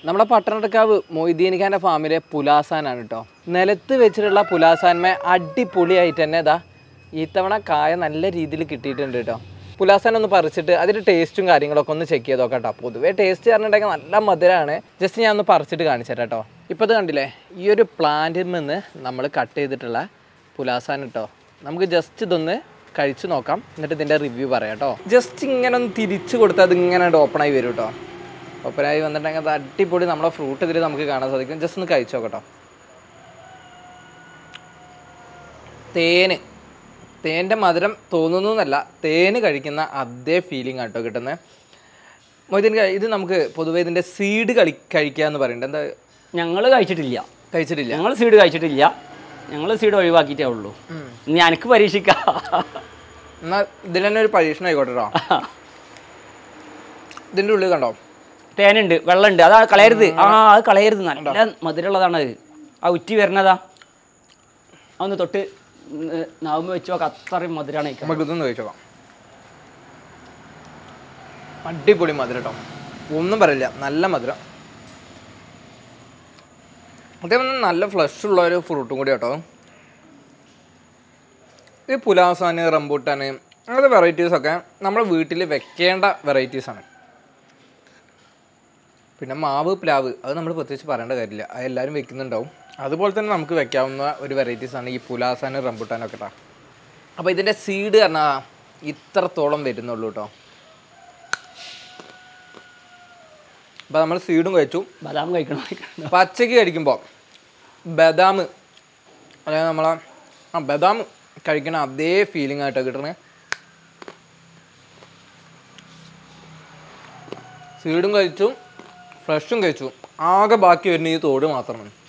നമ്മുടെ പട്ടണക്കാവ് മൊയ്തീനിഖാൻ്റെ ഫാമിലെ പുലാസാനാണ് കേട്ടോ നിലത്ത് വെച്ചിട്ടുള്ള പുലാസാൻമേ അടിപൊളിയായിട്ട് തന്നെ ഇതാ ഇത്തവണ കായ നല്ല രീതിയിൽ കിട്ടിയിട്ടുണ്ട് കേട്ടോ പുലാസാൻ ഒന്ന് പറിച്ചിട്ട് അതിൻ്റെ ടേസ്റ്റും കാര്യങ്ങളൊക്കെ ഒന്ന് ചെക്ക് ചെയ്ത് നോക്കാം കേട്ടോ പൊതുവേ ടേസ്റ്റ് പറഞ്ഞിട്ടുണ്ടെങ്കിൽ നല്ല മധുരമാണ് ജസ്റ്റ് ഞാൻ ഒന്ന് പറിച്ചിട്ട് കാണിച്ചു തരാം കേട്ടോ ഇപ്പോൾ ഇത് കണ്ടില്ലേ ഈ ഒരു പ്ലാന്റിൽ നിന്ന് നമ്മൾ കട്ട് ചെയ്തിട്ടുള്ള പുലാസാൻ കേട്ടോ നമുക്ക് ജസ്റ്റ് ഇതൊന്ന് കഴിച്ചു നോക്കാം എന്നിട്ട് ഇതിൻ്റെ റിവ്യൂ പറയാം കേട്ടോ ജസ്റ്റ് ഇങ്ങനെ ഒന്ന് തിരിച്ചു കൊടുത്താൽ അത് ഇങ്ങനെ ഓപ്പണായി വരും കേട്ടോ ഓപ്പണായി വന്നിട്ടുണ്ടെങ്കിൽ അത് അടിപൊളി നമ്മളെ ഫ്രൂട്ട് ഇതിൽ നമുക്ക് കാണാൻ സാധിക്കും ജസ്റ്റ് ഒന്ന് കഴിച്ചു നോക്കട്ടോ തേന് തേൻ്റെ മധുരം തോന്നുന്നു എന്നല്ല തേന് കഴിക്കുന്ന അതേ ഫീലിംഗ് ആട്ടോ കിട്ടുന്നത് മൊയ്തീൻ ഇത് നമുക്ക് പൊതുവേ ഇതിൻ്റെ സീഡ് കളി കഴിക്കുക എന്ന് പറയുന്നത് എന്താ ഞങ്ങൾ കഴിച്ചിട്ടില്ല കഴിച്ചിട്ടില്ല ഞങ്ങൾ സീഡ് കഴിച്ചിട്ടില്ല ഞങ്ങൾ സീഡ് ഒഴിവാക്കിയിട്ടേ ഉള്ളൂ ഇനി എനിക്ക് പരീക്ഷിക്കാം എന്നാൽ ഇതിൽ തന്നെ ഒരു പരീക്ഷണം ആയിക്കോട്ടെ കേട്ടോ ഇതിൻ്റെ ഉള്ളിൽ കണ്ടോ തേനുണ്ട് വെള്ളമുണ്ട് അതാ കളയരുത് ആ അത് കളയരുത് നല്ല മധുരമുള്ളതാണ് അത് ആ ഉറ്റി വരണതാ അതൊന്ന് തൊട്ട് നാവുമ്പ് വെച്ച് നോക്കാം അത്രയും മധുരമാണ് കഴിക്കാൻ. നമുക്ക് ഇതൊന്ന് കഴിച്ചു നോക്കാം അടിപൊളി മധുരം കേട്ടോ ഒന്നും പറയില്ല നല്ല മധുരം അതേപോലെ തന്നെ നല്ല ഫ്ലഷ് ഉള്ള ഒരു ഫ്രൂട്ടും കൂടി കേട്ടോ ഈ പുലാസാന് റംബൂട്ടാന് അങ്ങനത്തെ വെറൈറ്റീസ് ഒക്കെ നമ്മുടെ വീട്ടിൽ വെക്കേണ്ട വെറൈറ്റീസ് ആണ് പിന്നെ മാവ് പ്ലാവ് അത് നമ്മൾ പ്രത്യേകിച്ച് പറയേണ്ട കാര്യമില്ല അത് എല്ലാവരും വെക്കുന്നുണ്ടാവും അതുപോലെ തന്നെ നമുക്ക് വെക്കാവുന്ന ഒരു വെറൈറ്റീസ് ആണ് ഈ പുലാസാന് റംബൂട്ടാനൊക്കെ കേട്ടോ അപ്പോൾ ഇതിൻ്റെ സീഡ് പറഞ്ഞാൽ ഇത്രത്തോളം വരുന്നുള്ളൂ കേട്ടോ അപ്പോൾ നമ്മൾ സീഡും കഴിച്ചു ബദാം കഴിക്കണം കഴിക്കണം പച്ചയ്ക്ക് കഴിക്കുമ്പോൾ ബദാം അതായത് നമ്മളെ ആ ബദാം കഴിക്കണ അതേ ഫീലിംഗ് ആയിട്ടോ കിട്ടണേ സീഡും കഴിച്ചു ഫ്രഷും കഴിച്ചു ആകെ ബാക്കി വരുന്ന ഈ തോട് മാത്രമാണ്